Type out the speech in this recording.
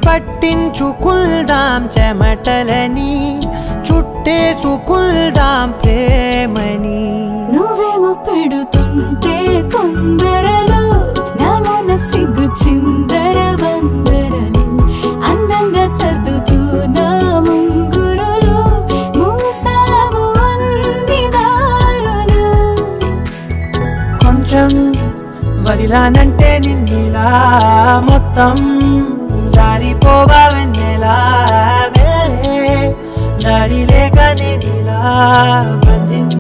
పట్టించుకుందాం చెమటలని చుట్టేసుకుందాం ప్రేమని నువ్వేమో పెడుతుంటే కొందరలో నాలోన సిగ్గు చిందర వందరలు అందంగా సర్దుతూ నా ముంగురులు మూసావు అన్ని దారులు కొంచెం వదిలానంటే నిన్నిలా మొత్తం జారిపోవా వెన్నెలా వేరే దారి లేక నేనిలా బంధించ